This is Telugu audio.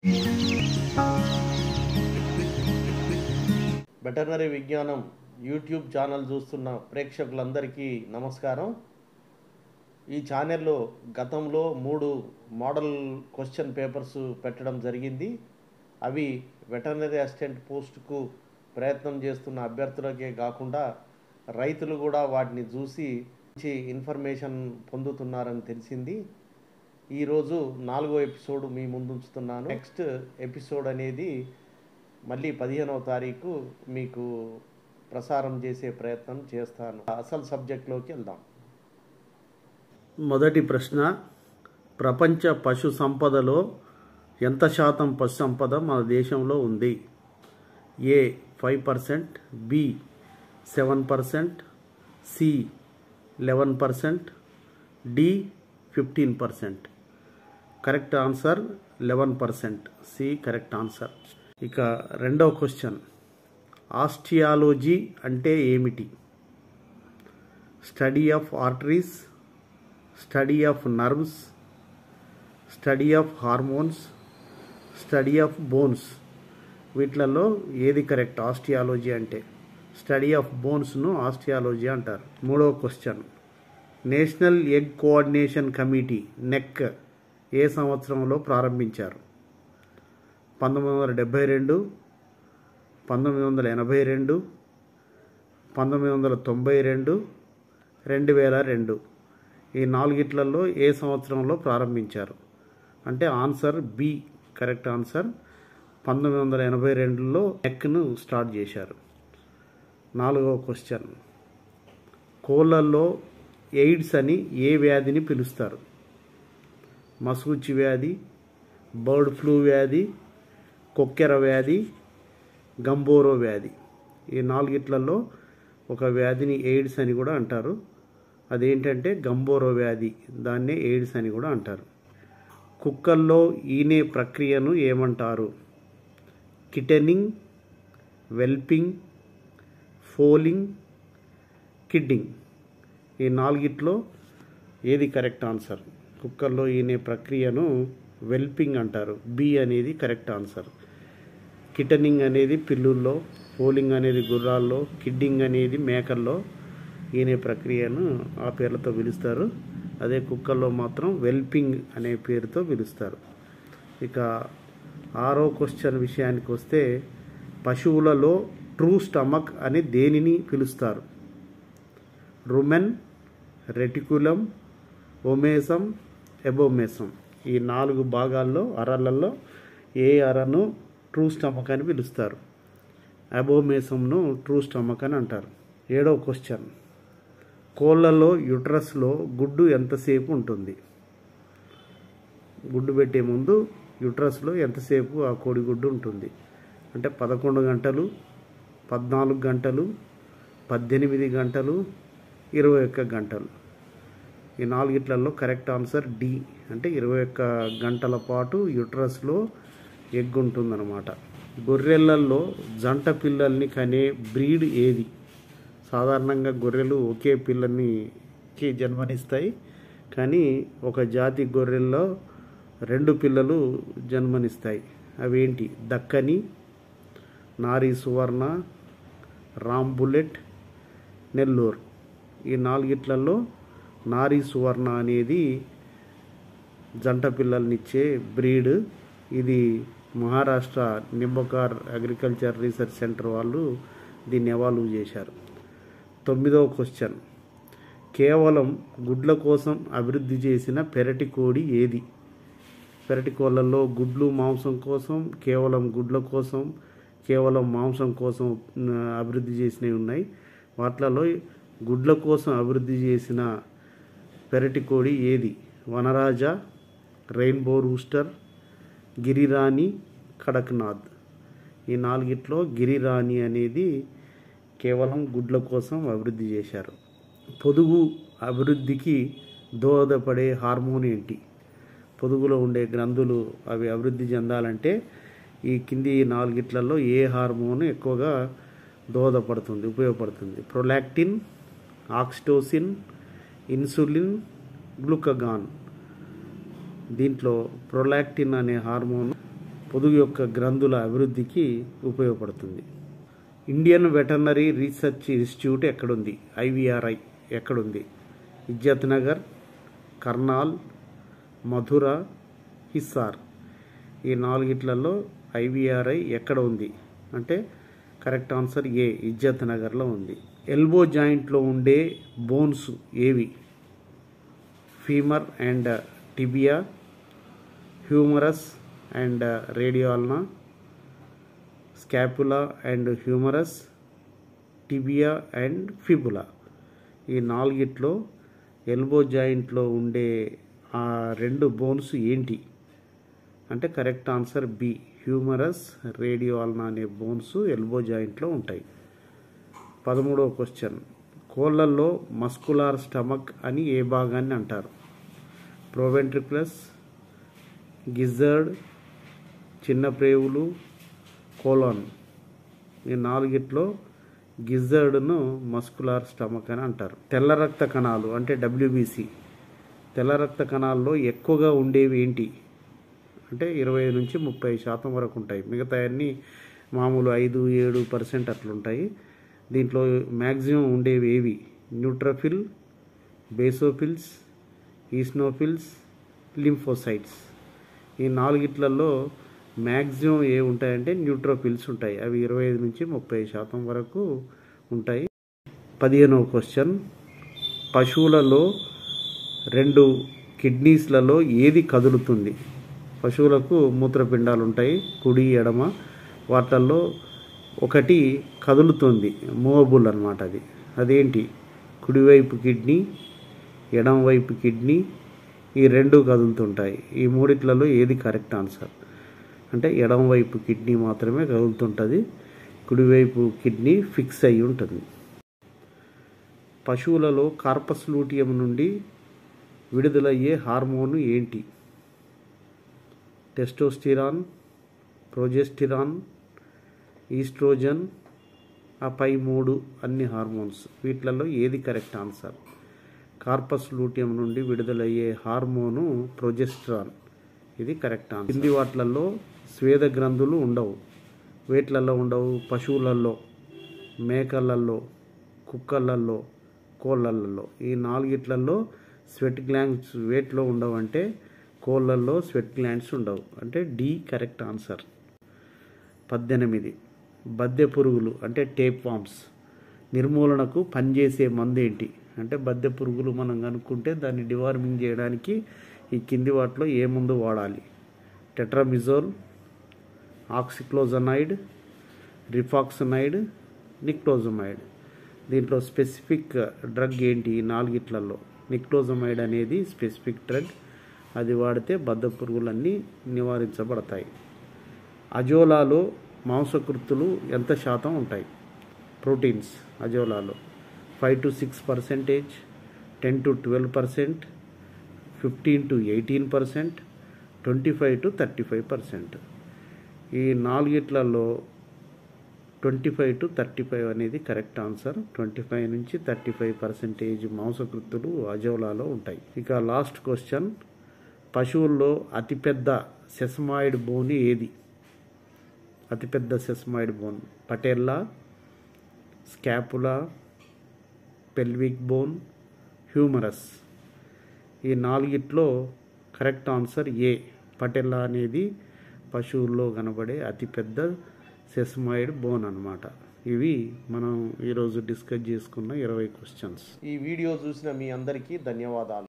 వెటర్నరీ విజ్ఞానం యూట్యూబ్ ఛానల్ చూస్తున్న ప్రేక్షకులందరికీ నమస్కారం ఈ ఛానల్లో గతంలో మూడు మోడల్ క్వశ్చన్ పేపర్స్ పెట్టడం జరిగింది అవి వెటర్నరీ అసిస్టెంట్ పోస్టుకు ప్రయత్నం చేస్తున్న అభ్యర్థులకే కాకుండా రైతులు కూడా వాటిని చూసి మంచి ఇన్ఫర్మేషన్ పొందుతున్నారని తెలిసింది ఈరోజు నాలుగో ఎపిసోడ్ మీ ముందు ఉంచుతున్నాను నెక్స్ట్ ఎపిసోడ్ అనేది మళ్ళీ పదిహేనవ తారీఖు మీకు ప్రసారం చేసే ప్రయత్నం చేస్తాను అసలు సబ్జెక్ట్లోకి వెళ్దాం మొదటి ప్రశ్న ప్రపంచ పశు సంపదలో ఎంత శాతం పశు సంపద మన దేశంలో ఉంది A five percent B seven percent C eleven percent D fifteen percent correct answer eleven percent C correct answer ఇక రెండవ క్వశ్చన్ ఆస్టియాలజీ అంటే ఏమిటి study of arteries study of nerves study of hormones study of bones వీటిలలో ఏది కరెక్ట్ ఆస్టియాలజీ అంటే స్టడీ ఆఫ్ బోన్స్ను ఆస్టియాలజీ అంటారు మూడవ question National Egg Coordination Committee NECC ఏ సంవత్సరంలో ప్రారంభించారు పంతొమ్మిది వందల డెబ్భై రెండు పంతొమ్మిది వందల ఎనభై రెండు పంతొమ్మిది వందల తొంభై రెండు రెండు వేల రెండు ఈ నాలుగిట్లలో ఏ సంవత్సరంలో ప్రారంభించారు అంటే ఆన్సర్ బి కరెక్ట్ ఆన్సర్ పంతొమ్మిది వందల ఎనభై రెండులో నెక్ను స్టార్ట్ చేశారు నాలుగవ క్వశ్చన్ కోళ్ళల్లో ఎయిడ్స్ అని ఏ వ్యాధిని పిలుస్తారు మసూచి వ్యాధి బర్డ్ ఫ్లూ వ్యాధి కొక్కెర వ్యాధి గంబోరో వ్యాధి ఈ నాలుగిట్లలో ఒక వ్యాధిని ఎయిడ్స్ అని కూడా అంటారు అదేంటంటే గంబోరో వ్యాధి దాన్నే ఎయిడ్స్ అని కూడా అంటారు కుక్కల్లో ఈనే ప్రక్రియను ఏమంటారు కిటెనింగ్ వెల్పింగ్ ఫోలింగ్ కిడ్డింగ్ ఈ నాలుగిట్లో ఏది కరెక్ట్ ఆన్సర్ కుక్కర్లో ఈనే ప్రక్రియను వెల్పింగ్ అంటారు బి అనేది కరెక్ట్ ఆన్సర్ కిటనింగ్ అనేది పిల్లుల్లో ఫోలింగ్ అనేది గుర్రాల్లో కిడ్డింగ్ అనేది మేకల్లో ఈనే ప్రక్రియను ఆ పేర్లతో పిలుస్తారు అదే కుక్కల్లో మాత్రం వెల్పింగ్ అనే పేరుతో పిలుస్తారు ఇక ఆరో క్వశ్చన్ విషయానికి వస్తే పశువులలో ట్రూ స్టమక్ అని దేనిని పిలుస్తారు రుమెన్ రెటికులం ఒమేసం ఎబోమేసం ఈ నాలుగు భాగాల్లో అరలలో ఏ అరను ట్రూ స్టమక్ అని పిలుస్తారు అబోమేసంను ట్రూ స్టమక్ అని అంటారు ఏడో క్వశ్చన్ కోళ్ళలో యుట్రస్లో గుడ్డు ఎంతసేపు ఉంటుంది గుడ్డు పెట్టే ముందు యుట్రస్లో ఎంతసేపు ఆ కోడిగుడ్డు ఉంటుంది అంటే పదకొండు గంటలు పద్నాలుగు గంటలు పద్దెనిమిది గంటలు ఇరవై ఒక్క గంటలు ఈ నాలుగిట్లలో కరెక్ట్ ఆన్సర్ డి అంటే ఇరవై ఒక్క గంటల పాటు యుట్రస్లో ఎగ్ ఉంటుందన్నమాట గొర్రెలల్లో జంట పిల్లల్ని కనే బ్రీడ్ ఏది సాధారణంగా గొర్రెలు ఒకే పిల్లనికి జన్మనిస్తాయి కానీ ఒక జాతి గొర్రెల్లో రెండు పిల్లలు జన్మనిస్తాయి అవేంటి దక్కని నారీ సువర్ణ రామ్ బుల్లెట్ నెల్లూరు ఈ నాలుగిట్లలో నారీ సువర్ణ అనేది జంట పిల్లల్నిచ్చే బ్రీడ్ ఇది Maharashtra Nimbkar Agriculture Research Centre వాళ్ళు దీన్ని ఎవాల్వ్ చేశారు తొమ్మిదవ క్వశ్చన్ కేవలం గుడ్ల కోసం అభివృద్ధి చేసిన పెరటి కోడి ఏది పెరటి కోళ్ళల్లో గుడ్లు మాంసం కోసం కేవలం గుడ్ల కోసం కేవలం మాంసం కోసం ఆ, అభివృద్ధి చేసినవి ఉన్నాయి వాటిలలో గుడ్ల కోసం అభివృద్ధి చేసిన పెరటి కోడి ఏది వనరాజ రెయిన్బో రూస్టర్ గిరిరాణి కడక్నాథ్ ఈ నాలుగిట్లో గిరిరాణి అనేది కేవలం గుడ్ల కోసం అభివృద్ధి చేశారు పొదుగు అభివృద్ధికి దోహదపడే హార్మోన్ ఏంటి పొదుగులో ఉండే గ్రంథులు అవి అభివృద్ధి చెందాలంటే ఈ కింది నాలుగిట్లలో ఏ హార్మోన్ ఎక్కువగా దోహదపడుతుంది ఉపయోగపడుతుంది ప్రొలాక్టిన్ ఆక్సిటోసిన్ ఇన్సులిన్ గ్లూకగాన్ దీంట్లో ప్రొలాక్టిన్ అనే హార్మోన్ పొదుగు యొక్క గ్రంథుల అభివృద్ధికి ఉపయోగపడుతుంది ఇండియన్ వెటర్నరీ రీసెర్చ్ ఇన్స్టిట్యూట్ ఎక్కడుంది ఐవిఆర్ఐ ఎక్కడుంది ఇజ్జత్ నగర్ కర్నాల్ మధుర హిస్సార్ ఈ నాలుగిట్లలో ఐవిఆర్ఐ ఎక్కడ ఉంది అంటే కరెక్ట్ ఆన్సర్ ఏ ఇజ్జత్ నగర్లో ఉంది ఎల్బో జాయింట్లో ఉండే బోన్స్ ఏవి femur and tibia humerus and radioulna scapula and humerus tibia and fibula ఈ నాలుగిట్లో ఎల్బో జాయింట్లో ఉండే ఆ రెండు బోన్స్ ఏంటి అంటే correct answer B humerus radioulna అనే బోన్స్ ఎల్బో జాయింట్లో ఉంటాయి పదమూడవ క్వశ్చన్ కోళ్ళల్లో మస్కులార్ స్టమక్ అని ఏ భాగాన్ని అంటారు ప్రోవెంట్రిక్లస్ గిజర్డ్ చిన్న ప్రేవులు కోలాన్ ఈ నాలుగిట్లో గిజర్డ్ను మస్కులార్ స్టమక్ అని అంటారు తెల్ల రక్త కణాలు అంటే డబ్ల్యూబీసీ తెల్ల రక్త కణాల్లో ఎక్కువగా ఉండేవి ఏంటి అంటే ఇరవై నుంచి ముప్పై శాతం వరకు ఉంటాయి మిగతా అన్నీ మామూలు ఐదు ఏడు పర్సెంట్ అట్లుంటాయి దీంట్లో మ్యాక్సిమం ఉండేవి ఏవి న్యూట్రోఫిల్ బేసోఫిల్స్ ఈస్నోఫిల్స్ లింఫోసైట్స్ ఈ నాలుగిట్లలో మ్యాక్సిమం ఏ ఉంటాయంటే న్యూట్రోఫిల్స్ ఉంటాయి అవి ఇరవై ఐదు నుంచి ముప్పై శాతం వరకు ఉంటాయి పదిహేనవ క్వశ్చన్ పశువులలో రెండు కిడ్నీస్లలో ఏది కదులుతుంది పశువులకు మూత్రపిండాలు ఉంటాయి కుడి ఎడమ వాటిల్లో ఒకటి కదులుతుంది మూవబుల్ అనమాట అది అదేంటి కుడివైపు కిడ్నీ ఎడమవైపు కిడ్నీ ఈ రెండు కదులుతుంటాయి ఈ మూడిట్లలో ఏది కరెక్ట్ ఆన్సర్ అంటే ఎడమవైపు కిడ్నీ మాత్రమే కదులుతుంటుంది కుడివైపు కిడ్నీ ఫిక్స్ అయి ఉంటుంది పశువులలో కార్పస్ లూటియం నుండి విడుదలయ్యే హార్మోన్ ఏంటి టెస్టోస్టిరాన్ ప్రొజెస్టిరాన్ ఈస్ట్రోజన్ ఆ పై మూడు అన్ని హార్మోన్స్ వీటిలలో ఏది కరెక్ట్ ఆన్సర్ కార్పస్ లూటియం నుండి విడుదలయ్యే హార్మోను ప్రొజెస్ట్రాన్ ఇది కరెక్ట్ ఆన్సర్ కింది వాటిలలో స్వేద గ్రంథులు ఉండవు వేట్లలో ఉండవు పశువులలో మేకలలో కుక్కలలో కోళ్ళల్లో ఈ నాలుగిట్లలో స్వెట్ గ్లాండ్స్ వేట్లో ఉండవు అంటే కోళ్ళల్లో స్వెట్ గ్లాండ్స్ ఉండవు అంటే డి కరెక్ట్ ఆన్సర్ పద్దెనిమిది బద్దె పురుగులు అంటే టేప్ వామ్స్ నిర్మూలనకు పనిచేసే మందు ఏంటి అంటే బద్దె పురుగులు మనం కనుక్కుంటే దాన్ని డివార్మింగ్ చేయడానికి ఈ కింది వాటిలో ఏ మందు వాడాలి టెట్రామిజోల్ ఆక్సిక్లోజనైడ్ రిఫాక్సనైడ్ నిక్టోజమైడ్ దీంట్లో స్పెసిఫిక్ డ్రగ్ ఏంటి ఈ నాలుగిట్లలో నిక్టోజమైడ్ అనేది స్పెసిఫిక్ డ్రగ్ అది వాడితే బద్ధ పురుగులన్నీ నివారించబడతాయి అజోలాలో మాంసకృతులు ఎంత శాతం ఉంటాయి ప్రోటీన్స్ అజోలాలో five to six percentage ten to twelve percent fifteen to eighteen percent twenty five to thirty five percent ఈ నాలుగిట్లలో twenty five to thirty five అనేది కరెక్ట్ ఆన్సర్ ట్వంటీ ఫైవ్ నుంచి థర్టీ ఫైవ్ పర్సెంటేజ్ మాంసకృతులు అజోలాలో ఉంటాయి ఇక లాస్ట్ క్వశ్చన్ పశువుల్లో అతిపెద్ద సెసమాయిడ్ బోన్ ఏది అతిపెద్ద sesamoid bone patella scapula pelvic bone humerus ఈ నాలుగిట్లో కరెక్ట్ ఆన్సర్ ఏ పటెల్లా అనేది పశువుల్లో కనబడే అతిపెద్ద సెసమాయిడ్ బోన్ అన్నమాట ఇవి మనం ఈరోజు డిస్కస్ చేసుకున్న ఇరవై క్వశ్చన్స్ ఈ వీడియో చూసిన మీ అందరికీ ధన్యవాదాలు